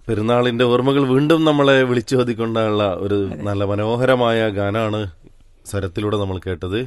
പെരുന്നാളിന്റെ ഓർമ്മകൾ വീണ്ടും നമ്മളെ വിളിച്ചു ചോദിക്കൊണ്ടുള്ള ഒരു നല്ല മനോഹരമായ ഗാനാണ് സ്വരത്തിലൂടെ നമ്മൾ കേട്ടത്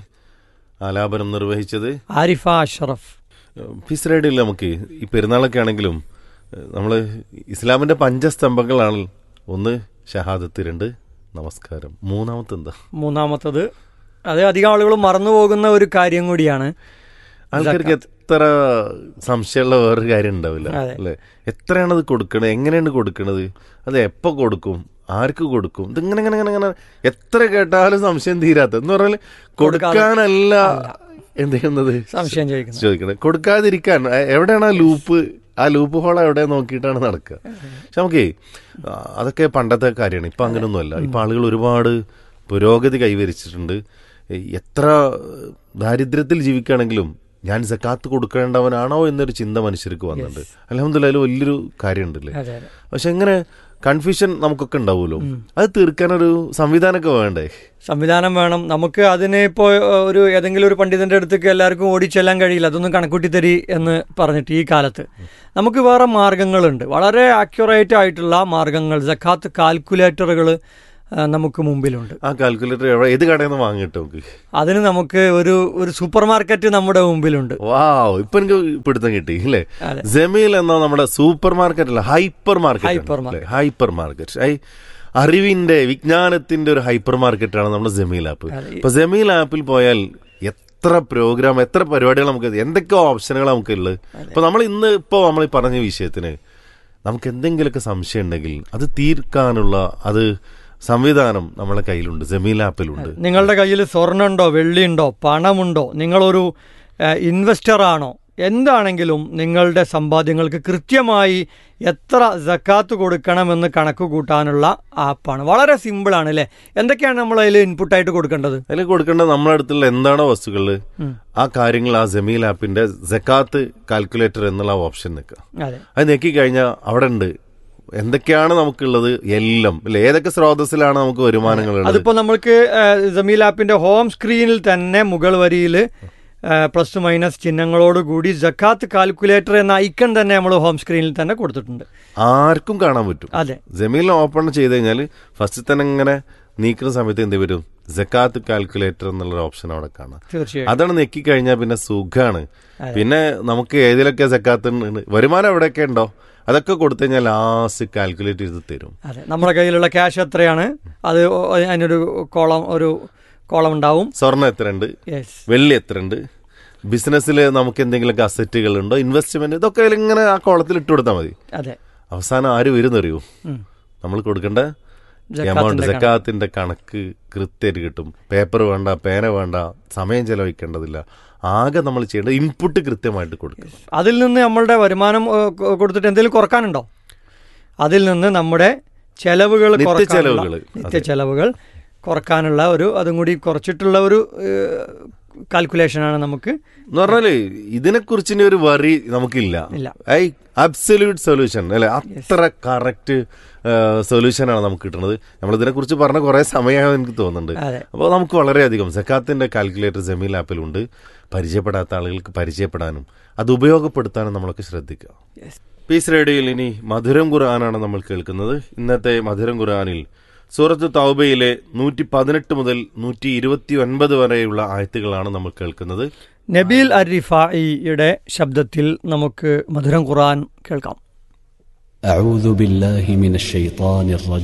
ആലാപനം നിർവഹിച്ചത് ആരിഫ അഷറഫ് പീസ് റൈഡിൽ നമുക്ക് ഈ പെരുന്നാളൊക്കെ ആണെങ്കിലും നമ്മൾ ഇസ്ലാമിന്റെ പഞ്ചസ്തംഭങ്ങളാണ് ഒന്ന് ഷഹാദത്ത് രണ്ട് നമസ്കാരം മൂന്നാമത്തെ എന്താ മൂന്നാമത്തത് അത് അധികം ആളുകൾ മറന്നു പോകുന്ന ഒരു കാര്യം കൂടിയാണ് ആൾക്കാർക്ക് എത്ര സംശയമുള്ള വേറൊരു കാര്യം ഉണ്ടാവില്ല അതെ. അല്ലെ എത്രയാണ് അത് കൊടുക്കണത് എങ്ങനെയാണ് കൊടുക്കണത് അത് എപ്പോ കൊടുക്കും ആർക്ക് കൊടുക്കും ഇതിങ്ങനെ ഇങ്ങനെ ഇങ്ങനെ ഇങ്ങനെ എത്ര കേട്ടാലും സംശയം തീരാത്ത എന്ന് പറഞ്ഞാൽ കൊടുക്കാനല്ല എന്ത് ചെയ്യുന്നത് സംശയം ചോദിക്കുന്നത് ചോദിക്കണത് കൊടുക്കാതിരിക്കാൻ എ- എവിടെയാണ് ആ ലൂപ്പ് ആ ലൂപ്പ് ഹോൾ എവിടെ നോക്കിയിട്ടാണ് നടക്കുക പക്ഷെ നമുക്കേ ആ, അതൊക്കെ പണ്ടത്തെ കാര്യമാണ് ഇപ്പൊ അങ്ങനെയൊന്നുമല്ല ഇപ്പൊ ആളുകൾ ഒരുപാട് പുരോഗതി കൈവരിച്ചിട്ടുണ്ട് ഈ എത്ര ദാരിദ്ര്യത്തിൽ ജീവിക്കുകയാണെങ്കിലും ഞാൻ സക്കാത്ത് കൊടുക്കേണ്ടവനാണോ എന്നൊരു ചിന്ത മനുഷ്യർക്ക് വന്നിട്ടുണ്ട് അലഹമ്മദില്ല അതിൽ വലിയൊരു കാര്യമുണ്ടല്ലേ അതെ അതെ പക്ഷെ എങ്ങനെ കൺഫ്യൂഷൻ നമുക്കൊക്കെ ഉണ്ടാവുമല്ലോ അത് തീർക്കാനൊരു സംവിധാനമൊക്കെ വേണ്ടേ സംവിധാനം വേണം നമുക്ക് അതിന് ഇപ്പോൾ ഒരു ഏതെങ്കിലും ഒരു പണ്ഡിതന്റെ അടുത്തേക്ക് എല്ലാവർക്കും ഓടിച്ചെല്ലാൻ കഴിയില്ല അതൊന്നും കണക്കൂട്ടി തരി എന്ന് പറഞ്ഞിട്ട് ഈ കാലത്ത് നമുക്ക് വേറെ മാർഗങ്ങളുണ്ട് വളരെ ആക്യുറേറ്റ് ആയിട്ടുള്ള മാർഗങ്ങൾ ജക്കാത്ത് കാൽക്കുലേറ്ററുകൾ നമുക്ക് മുമ്പിലുണ്ട് ആ കാൽക്കുലേറ്റർ എവിടെ ഏത് കടയിൽ നിന്ന് വാങ്ങിയിട്ട് നമുക്ക് അതിന് നമുക്ക് ഒരു ഒരു സൂപ്പർ മാർക്കറ്റ് നമ്മുടെ മുമ്പിലുണ്ട് വാവ് ഇപ്പൊ എനിക്ക് പിടുത്തം കിട്ടി അല്ലേ അതെ. ജമീൽ എന്ന നമ്മുടെ സൂപ്പർ മാർക്കറ്റ് അല്ല ഹൈപ്പർ മാർക്കറ്റ് ഹൈപ്പർ അല്ലേ? ഹൈപ്പർ മാർക്കറ്റ് ഐ അറിവിന്റെ വിജ്ഞാനത്തിന്റെ ഒരു ഹൈപ്പർ മാർക്കറ്റാണ് നമ്മുടെ ജമീൽ ആപ്പ് അതെ. ഇപ്പൊ ജമീൽ ആപ്പിൽ പോയാൽ എത്ര പ്രോഗ്രാം എത്ര പരിപാടികൾ നമുക്ക് എന്തൊക്കെ ഓപ്ഷനുകൾ നമുക്ക് ഉള്ളത് ഇപ്പൊ നമ്മൾ ഇന്ന് ഇപ്പോ നമ്മൾ ഈ പറഞ്ഞ വിഷയത്തിന് നമുക്ക് എന്തെങ്കിലുമൊക്കെ സംശയം ഉണ്ടെങ്കിൽ അത് തീർക്കാനുള്ള അത് സംവിധാനം നമ്മളെ കയ്യിലുണ്ട് ജമീൽ ആപ്പിലുണ്ട് നിങ്ങളുടെ കയ്യിൽ സ്വർണ്ണമുണ്ടോ വെള്ളിയുണ്ടോ പണമുണ്ടോ നിങ്ങളൊരു ഇൻവെസ്റ്റർ ആണോ എന്താണെങ്കിലും നിങ്ങളുടെ സമ്പാദ്യങ്ങൾക്ക് കൃത്യമായി എത്ര ജക്കാത്ത് കൊടുക്കണമെന്ന് കണക്ക് കൂട്ടാനുള്ള ആപ്പാണ് വളരെ സിമ്പിളാണ് അല്ലേ എന്തൊക്കെയാണ് നമ്മൾ അതിൽ ഇൻപുട്ടായിട്ട് കൊടുക്കേണ്ടത് അതിൽ കൊടുക്കേണ്ട നമ്മുടെ അടുത്തുള്ള എന്താണോ വസ്തുക്കൾ ആ കാര്യങ്ങൾ ആ ജമീൽ ആപ്പിന്റെ ജക്കാത്ത് കാൽക്കുലേറ്റർ എന്നുള്ള ഓപ്ഷൻ നിൽക്കുക അതെ അത് ഞെക്കി കഴിഞ്ഞാൽ അവിടെ ഉണ്ട് എന്തൊക്കെയാണ് നമുക്കുള്ളത് എല്ലാം അല്ലെ ഏതൊക്കെ സ്രോതസ്സിലാണ് നമുക്ക് വരുമാനങ്ങളുള്ളത് അതിപ്പോൾ നമ്മൾക്ക് ജമീൽ ആപ്പിന്റെ ഹോം സ്ക്രീനിൽ തന്നെ മുകൾ വരിയിൽ പ്ലസ് മൈനസ് ചിഹ്നങ്ങളോടുകൂടി ജക്കാത്ത് കാൽക്കുലേറ്റർ എന്ന ഐക്കൺ തന്നെ നമ്മൾ ഹോം സ്ക്രീനിൽ തന്നെ കൊടുത്തിട്ടുണ്ട് ആർക്കും കാണാൻ പറ്റും അതെ ജമീൽ ഓപ്പൺ ചെയ്ത് കഴിഞ്ഞാൽ ഫസ്റ്റ് തന്നെ ഇങ്ങനെ നീക്കുന്ന സമയത്ത് എന്ത് വരും ജക്കാത്ത് കാൽക്കുലേറ്റർ എന്നുള്ള ഓപ്ഷൻ അവിടെ കാണാം തീർച്ചയായും അതാണ് നെക്കി കഴിഞ്ഞാൽ പിന്നെ സുഖാണ് പിന്നെ നമുക്ക് ഏതിലൊക്കെ ജക്കാത്ത് ഉണ്ട് വരുമാനം എവിടെയൊക്കെ ഉണ്ടോ അതൊക്കെ കൊടുത്തു കഴിഞ്ഞാൽ ലാസ്റ്റ് കാൽക്കുലേറ്റ് ചെയ്ത് തരും അതെ നമ്മുടെ കയ്യിലുള്ള ക്യാഷ് എത്രയാണ് അത് ഒ- അതിനൊരു കോളം ഒരു കോളം ഉണ്ടാവും സ്വർണ്ണം എത്രയുണ്ട് യെസ് വെള്ളി എത്രയുണ്ട് ബിസിനസ്സിൽ നമുക്ക് എന്തെങ്കിലുമൊക്കെ അസറ്റുകൾ ഉണ്ടോ ഇൻവെസ്റ്റ്മെന്റ് ഇതൊക്കെ ഇങ്ങനെ ആ കോളത്തിൽ ഇട്ട് കൊടുത്താൽ മതി അതെ അവസാനം ആര് വരുന്നറിയോ ഉം. നമ്മൾ കൊടുക്കേണ്ട ജക്കാത്തിന്റെ എമൗണ്ട് കണക്ക്. ജക്കാത്തിന്റെ കണക്ക് കൃത്യമായിട്ട് കിട്ടും പേപ്പർ വേണ്ട പേന വേണ്ട സമയം ചെലവഴിക്കേണ്ടതില്ല ആകെ നമ്മൾ ചെയ്യേണ്ട ഇൻപുട്ട് കൃത്യമായിട്ട് കൊടുക്കണം അതിൽ നിന്ന് നമ്മളുടെ വരുമാനം ഏ, കൊ- കൊടുത്തിട്ട് എന്തെങ്കിലും കുറക്കാനുണ്ടോ അതിൽ നിന്ന് നമ്മുടെ ചെലവുകൾ നിത്യ കുറക്കാനുള്ള- ചെലവുകള്. നിത്യ ചെലവുകൾ കുറക്കാനുള്ള ഒരു അതും കൂടി കുറച്ചിട്ടുള്ള ഒരു കാൽക്കുലേഷനാണ് നമുക്ക് എന്ന് പറഞ്ഞാല് ഇതിനെ കുറിച്ചിന്റെ ഒരു വറി നമുക്കില്ല ഇല്ല. ഐ അബ്സല്യൂട്ട് സൊല്യൂഷൻ അല്ലെ അത്ര കറക്റ്റ് സൊല്യൂഷനാണ് നമുക്ക് കിട്ടുന്നത് നമ്മൾ ഇതിനെ കുറിച്ച് പറഞ്ഞ കുറെ സമയമായി എനിക്ക് തോന്നുന്നുണ്ട് അതെ അപ്പോൾ നമുക്ക് വളരെയധികം സക്കാത്തിന്റെ കാൽക്കുലേറ്റർ ജമീൽ ആപ്പിലുണ്ട് പരിചയപ്പെടാത്ത ആളുകൾക്ക് പരിചയപ്പെടാനും അത് ഉപയോഗപ്പെടുത്താനും നമ്മളൊക്കെ ശ്രദ്ധിക്കുക Yes. പീസ് റേഡിയോയിൽ ഇനി മധുരം ഖുർആനാണ് നമ്മൾ കേൾക്കുന്നത് ഇന്നത്തെ മധുരം ഖുർആനിൽ സൂറത്ത് തൗബയിലെ നൂറ്റി പതിനെട്ട് മുതൽ നൂറ്റി ഇരുപത്തി ഒൻപത് വരെയുള്ള ആയത്തുകളാണ് നമ്മൾ കേൾക്കുന്നത് നബീൽ അരിഫായിയുടെ ശബ്ദത്തിൽ നമുക്ക് മധുരം ഖുർആൻ കേൾക്കാം أعوذ بالله من الشيطان الرجيم